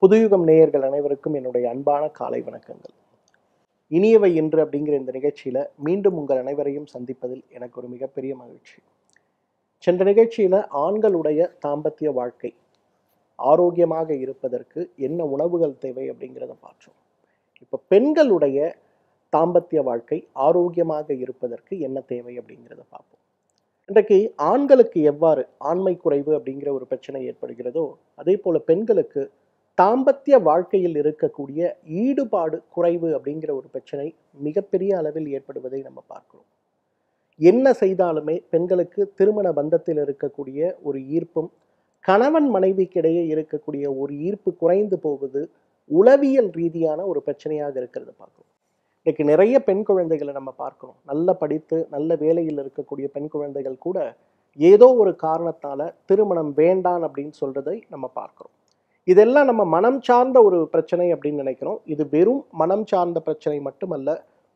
புதுயுகம் நேயர்கள் அனைவருக்கும் என்னுடைய அன்பான காலை வணக்கங்கள் இனியவை என்று அப்படிங்கிற இந்த நிகழ்ச்சியில மீண்டும் உங்கள் அனைவரையும் சந்திப்பதில் எனக்கு ஒரு மிகப்பெரிய மகிழ்ச்சி சென்ற நிகழ்ச்சியில ஆண்களுடைய தாம்பத்திய வாழ்க்கை ஆரோக்கியமாக இருப்பதற்கு என்ன உணவுகள் தேவை அப்படிங்கிறத பார்த்தோம் இப்போ பெண்களுடைய தாம்பத்திய வாழ்க்கை ஆரோக்கியமாக இருப்பதற்கு என்ன தேவை அப்படிங்கிறத பார்ப்போம் இன்றைக்கு ஆண்களுக்கு எவ்வாறு ஆண்மை குறைவு அப்படிங்கிற ஒரு பிரச்சனை ஏற்படுகிறதோ அதே போல பெண்களுக்கு தாம்பத்திய வாழ்க்கையில் இருக்கக்கூடிய ஈடுபாடு குறைவு அப்படிங்கிற ஒரு பிரச்சனை மிகப்பெரிய அளவில் ஏற்படுவதை நம்ம பார்க்கிறோம் என்ன செய்தாலுமே பெண்களுக்கு திருமண பந்தத்தில் இருக்கக்கூடிய ஒரு ஈர்ப்பும் கணவன் மனைவிக்கிடையே இருக்கக்கூடிய ஒரு ஈர்ப்பு குறைந்து போவது உளவியல் ரீதியான ஒரு பிரச்சனையாக இருக்கிறத பார்க்கிறோம் இன்னைக்கு நிறைய பெண் குழந்தைகளை நம்ம பார்க்கிறோம் நல்ல படித்து நல்ல வேலையில் இருக்கக்கூடிய பெண் குழந்தைகள் கூட ஏதோ ஒரு காரணத்தால திருமணம் வேண்டான் அப்படின்னு சொல்றதை நம்ம பார்க்கிறோம் இதெல்லாம் நம்ம மனம் சார்ந்த ஒரு பிரச்சனை அப்படின்னு நினைக்கிறோம் இது வெறும் மனம் சார்ந்த பிரச்சனை மட்டுமல்ல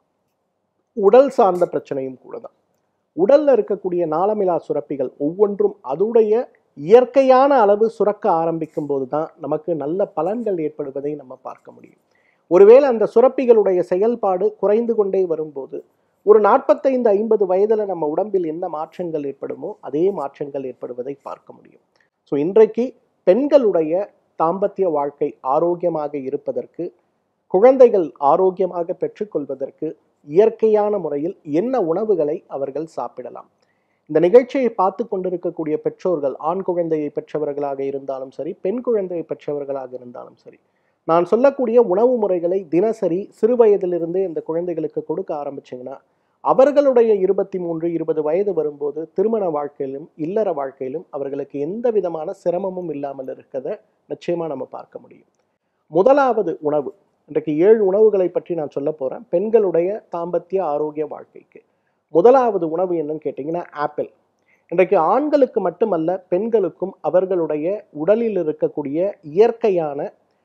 உடல் சார்ந்த பிரச்சனையும் கூட தான் உடல்ல இருக்கக்கூடிய நாளமிலா சுரப்பிகள் ஒவ்வொன்றும் அதுடைய இயற்கையான அளவு சுரக்க ஆரம்பிக்கும் போது தான் நமக்கு நல்ல பலன்கள் ஏற்படுவதை நம்ம பார்க்க முடியும் ஒருவேளை அந்த சுரப்பிகளுடைய செயல்பாடு குறைந்து கொண்டே வரும்போது ஒரு நாற்பத்தைந்து ஐம்பது வயதுல நம்ம உடம்பில் என்ன மாற்றங்கள் ஏற்படுமோ அதே மாற்றங்கள் ஏற்படுவதை பார்க்க முடியும் ஸோ இன்றைக்கு பெண்களுடைய தாம்பத்திய வாழ்க்கை ஆரோக்கியமாக இருப்பதற்கு குழந்தைகள் ஆரோக்கியமாக பெற்றுக்கொள்வதற்கு இயற்கையான முறையில் என்ன உணவுகளை அவர்கள் சாப்பிடலாம் இந்த நிகழ்ச்சியை பார்த்து கொண்டிருக்கக்கூடிய பெற்றோர்கள் ஆண் குழந்தையை பெற்றவர்களாக இருந்தாலும் சரி பெண் குழந்தையை பெற்றவர்களாக இருந்தாலும் சரி நான் சொல்லக்கூடிய உணவு முறைகளை தினசரி சிறு வயதிலிருந்தே இந்த குழந்தைகளுக்கு கொடுக்க ஆரம்பிச்சிங்கன்னா அவர்களுடைய இருபத்தி மூன்று இருபது வயது வரும்போது திருமண வாழ்க்கையிலும் இல்லற வாழ்க்கையிலும் அவர்களுக்கு எந்த விதமான சிரமமும் இல்லாமல் இருக்கிறத நிச்சயமா நம்ம பார்க்க முடியும் முதலாவது உணவு இன்றைக்கு ஏழு உணவுகளை பற்றி நான் சொல்ல போறேன் பெண்களுடைய தாம்பத்திய ஆரோக்கிய வாழ்க்கைக்கு முதலாவது உணவு என்னன்னு கேட்டிங்கன்னா ஆப்பிள் இன்றைக்கு ஆண்களுக்கு மட்டுமல்ல பெண்களுக்கும் அவர்களுடைய உடலில் இருக்கக்கூடிய இயற்கையான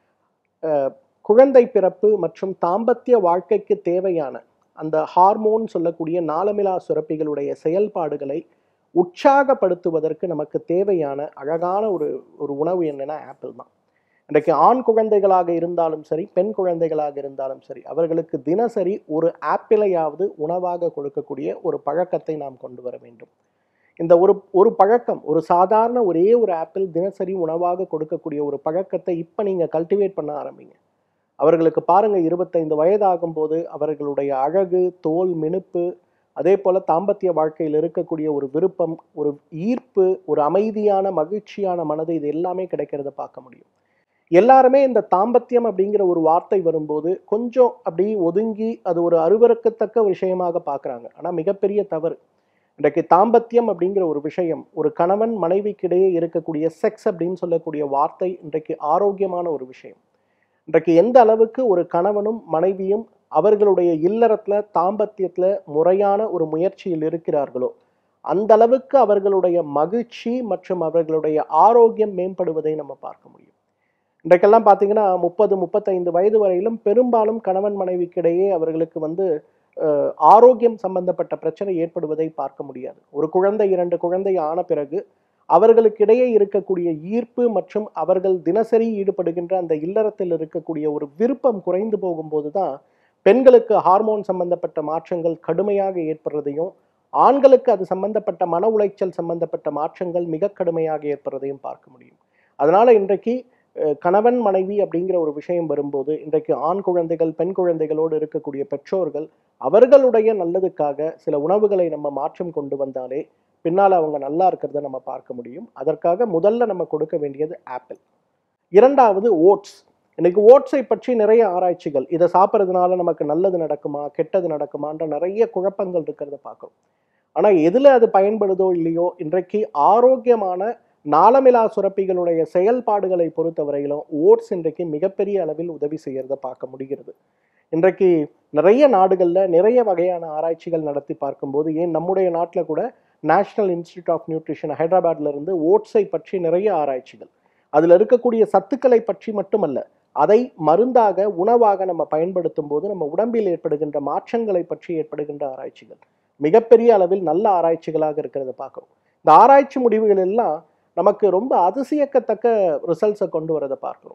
அஹ், குழந்தை பிறப்பு மற்றும் தாம்பத்திய வாழ்க்கைக்கு தேவையான அந்த ஹார்மோன் சொல்லக்கூடிய நாளமிலா சுரப்பிகளுடைய செயல்பாடுகளை உற்சாகப்படுத்துவதற்கு நமக்கு தேவையான அழகான ஒரு ஒரு உணவு என்னன்னா ஆப்பிள் தான் இன்றைக்கு ஆண் குழந்தைகளாக இருந்தாலும் சரி பெண் குழந்தைகளாக இருந்தாலும் சரி அவர்களுக்கு தினசரி ஒரு ஆப்பிளையாவது உணவாக கொடுக்கக்கூடிய ஒரு பழக்கத்தை நாம் கொண்டு வர வேண்டும் இந்த ஒரு ஒரு பழக்கம் ஒரு சாதாரண ஒரே ஒரு ஆப்பிள் தினசரி உணவாக கொடுக்கக்கூடிய ஒரு பழக்கத்தை இப்போ நீங்கள் கல்டிவேட் பண்ண ஆரம்பிங்க அவர்களுக்கு பாருங்க இருபத்தைந்து வயதாகும் போது அவர்களுடைய அழகு தோல் மினுப்பு அதே போல தாம்பத்திய வாழ்க்கையில் இருக்கக்கூடிய ஒரு விருப்பம் ஒரு ஈர்ப்பு ஒரு அமைதியான மகிழ்ச்சியான மனது இது எல்லாமே கிடைக்கிறத பார்க்க முடியும் எல்லாருமே இந்த தாம்பத்தியம் அப்படிங்கிற ஒரு வார்த்தை வரும்போது கொஞ்சம் அப்படி ஒதுங்கி அது ஒரு அருவருக்கத்தக்க விஷயமாக பார்க்குறாங்க ஆனால் மிகப்பெரிய தவறு இன்றைக்கு தாம்பத்தியம் அப்படிங்கிற ஒரு விஷயம் ஒரு கணவன் மனைவிக்கிடையே இருக்கக்கூடிய செக்ஸ் அப்படின்னு சொல்லக்கூடிய வார்த்தை இன்றைக்கு ஆரோக்கியமான ஒரு விஷயம் இன்றைக்கு எந்த அளவுக்கு ஒரு கணவனும் மனைவியும் அவர்களுடைய இல்லறத்துல தாம்பத்தியத்துல முறையான ஒரு முயற்சியில் இருக்கிறார்களோ அந்த அளவுக்கு அவர்களுடைய மகிழ்ச்சி மற்றும் அவர்களுடைய ஆரோக்கியம் மேம்படுவதை நம்ம பார்க்க முடியும் இன்றைக்கெல்லாம் பார்த்தீங்கன்னா முப்பது முப்பத்தைந்து வயது வரையிலும் பெரும்பாலும் கணவன் மனைவிக்கிடையே அவர்களுக்கு வந்து அஹ், ஆரோக்கியம் சம்பந்தப்பட்ட பிரச்சனை ஏற்படுவதை பார்க்க முடியாது ஒரு குழந்தை இரண்டு குழந்தை ஆன பிறகு அவர்களுக்கிடையே இருக்கக்கூடிய ஈர்ப்பு மற்றும் அவர்கள் தினசரி ஈடுபடுகின்ற அந்த இல்லறத்தில் இருக்கக்கூடிய ஒரு விருப்பம் குறைந்து போகும்போது தான் பெண்களுக்கு ஹார்மோன் சம்பந்தப்பட்ட மாற்றங்கள் கடுமையாக ஏற்படுறதையும் ஆண்களுக்கு அது சம்பந்தப்பட்ட மன உளைச்சல் சம்பந்தப்பட்ட மாற்றங்கள் மிக கடுமையாக ஏற்படுறதையும் பார்க்க முடியும் அதனால இன்றைக்கு அஹ், கணவன் மனைவி அப்படிங்கிற ஒரு விஷயம் வரும்போது இன்றைக்கு ஆண் குழந்தைகள் பெண் குழந்தைகளோடு இருக்கக்கூடிய பெற்றோர்கள் அவர்களுடைய நல்லதுக்காக சில உணவுகளை நம்ம மாற்றம் கொண்டு வந்தாலே பின்னால் அவங்க நல்லா இருக்கிறத நம்ம பார்க்க முடியும் அதற்காக முதல்ல நம்ம கொடுக்க வேண்டியது ஆப்பிள் இரண்டாவது ஓட்ஸ் இன்னைக்கு ஓட்ஸை பற்றி நிறைய ஆராய்ச்சிகள் இதை சாப்பிட்றதுனால நமக்கு நல்லது நடக்குமா கெட்டது நடக்குமான்ற நிறைய குழப்பங்கள் இருக்கிறத பார்க்குறோம் ஆனால் எதில் அது பயன்படுதோ இல்லையோ இன்றைக்கு ஆரோக்கியமான நாளமிலா சுரப்பிகளுடைய செயல்பாடுகளை பொறுத்தவரையிலும் ஓட்ஸ் இன்றைக்கு மிகப்பெரிய அளவில் உதவி செய்யறத பார்க்க முடிகிறது இன்றைக்கு நிறைய நாடுகளில் நிறைய வகையான ஆராய்ச்சிகள் நடத்தி பார்க்கும்போது ஏன் நம்முடைய நாட்டில் கூட நேஷனல் இன்ஸ்டியூட் ஆஃப் நியூட்ரிஷன் ஹைதராபாத்ல இருந்து ஓட்ஸை பற்றி நிறைய ஆராய்ச்சிகள் அதில் இருக்கக்கூடிய சத்துக்களை பற்றி மட்டுமல்ல அதை மருந்தாக உணவாக நம்ம பயன்படுத்தும் போது நம்ம உடம்பில் ஏற்படுகின்ற மாற்றங்களை பற்றி ஏற்படுகின்ற ஆராய்ச்சிகள் மிகப்பெரிய அளவில் நல்ல ஆராய்ச்சிகளாக இருக்கிறத பார்க்குறோம் இந்த ஆராய்ச்சி முடிவுகள் எல்லாம் நமக்கு ரொம்ப அதிசயக்கத்தக்க ரிசல்ட்ஸை கொண்டு வரதை பார்க்குறோம்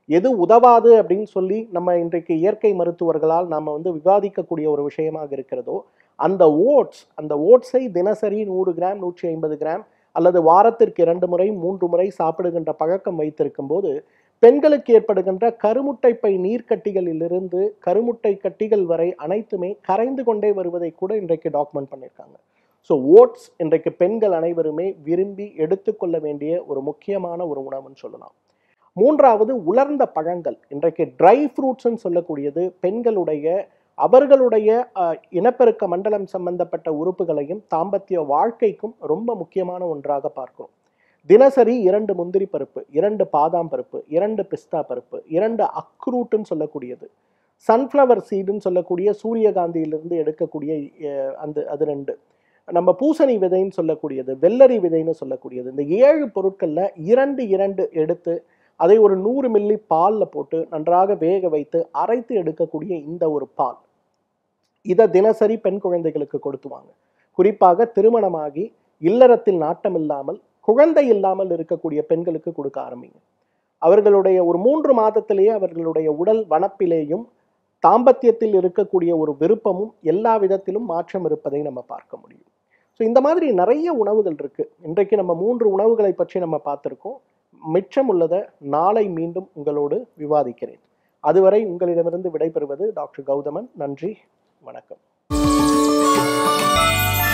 எது உதவாது அப்படின்னு சொல்லி நம்ம இன்றைக்கு இயற்கை மருத்துவர்களால் நாம் வந்து விவாதிக்கக்கூடிய ஒரு விஷயமாக இருக்கிறதோ அந்த ஓட்ஸ் அந்த ஓட்ஸை தினசரி நூறு கிராம் நூற்றி ஐம்பது கிராம் அல்லது வாரத்திற்கு இரண்டு முறை மூன்று முறை சாப்பிடுகின்ற பழக்கம் வைத்திருக்கும் போது பெண்களுக்கு ஏற்படுகின்ற கருமுட்டை பை நீர்க்கட்டிகளிலிருந்து கருமுட்டை கட்டிகள் வரை அனைத்துமே கரைந்து கொண்டே வருவதை கூட இன்றைக்கு டாக்குமெண்ட் பண்ணியிருக்காங்க ஸோ ஓட்ஸ் இன்றைக்கு பெண்கள் அனைவருமே விரும்பி எடுத்துக்கொள்ள வேண்டிய ஒரு முக்கியமான ஒரு உணவுன்னு சொல்லலாம் மூன்றாவது உலர்ந்த பழங்கள் இன்றைக்கு ட்ரை ஃப்ரூட்ஸ்ன்னு சொல்லக்கூடியது பெண்களுடைய அவர்களுடைய அஹ், இனப்பெருக்க மண்டலம் சம்பந்தப்பட்ட உறுப்புகளையும் தாம்பத்திய வாழ்க்கைக்கும் ரொம்ப முக்கியமான ஒன்றாக பார்க்கிறோம் தினசரி இரண்டு முந்திரி பருப்பு இரண்டு பாதாம் பருப்பு இரண்டு பிஸ்தா பருப்பு இரண்டு அக்ரூட்டுன்னு சொல்லக்கூடியது சன்ஃப்ளவர் சீடுன்னு சொல்லக்கூடிய சூரியகாந்தியிலிருந்து எடுக்கக்கூடிய அஹ், அந்த அது ரெண்டு நம்ம பூசணி விதைன்னு சொல்லக்கூடியது வெள்ளரி விதைன்னு சொல்லக்கூடியது இந்த ஏழு பொருட்களில் இரண்டு இரண்டு எடுத்து அதை ஒரு நூறு மில்லி பாலில் போட்டு நன்றாக வேக வைத்து அரைத்து எடுக்கக்கூடிய இந்த ஒரு பால் இதை தினசரி பெண் குழந்தைகளுக்கு கொடுத்துவாங்க குறிப்பாக திருமணமாகி இல்லறத்தில் நாட்டம் இல்லாமல் குழந்தை இல்லாமல் இருக்கக்கூடிய பெண்களுக்கு கொடுக்க ஆரம்பிங்க அவர்களுடைய ஒரு மூன்று மாதத்திலேயே அவர்களுடைய உடல் வனப்பிலேயும் தாம்பத்தியத்தில் இருக்கக்கூடிய ஒரு விருப்பமும் எல்லா விதத்திலும் மாற்றம் இருப்பதை நம்ம பார்க்க முடியும் ஸோ இந்த மாதிரி நிறைய உணவுகள் இருக்கு இன்றைக்கு நம்ம மூன்று உணவுகளை பற்றி நம்ம பார்த்துருக்கோம் மிச்சம் உள்ளதை நாளை மீண்டும் உங்களோடு விவாதிக்கிறேன் அதுவரை உங்களிடமிருந்து விடைபெறுவது டாக்டர் கௌதமன் நன்றி வணக்கம்